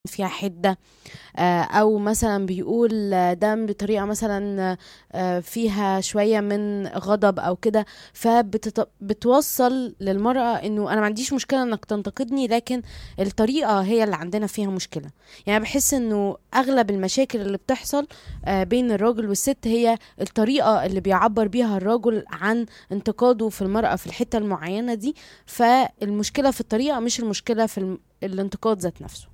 فيها حدة آه، او مثلا بيقول آه، ده بطريقة مثلا آه، فيها شوية من غضب او كده فبتوصل للمرأة انه انا ما عنديش مشكلة انك تنتقدني لكن الطريقة هي اللي عندنا فيها مشكلة يعني بحس انه اغلب المشاكل اللي بتحصل آه، بين الراجل والست هي الطريقة اللي بيعبر بيها الراجل عن انتقاده في المرأة في الحتة المعينة دي فالمشكلة في الطريقة مش المشكلة في الم- الانتقاد ذات نفسه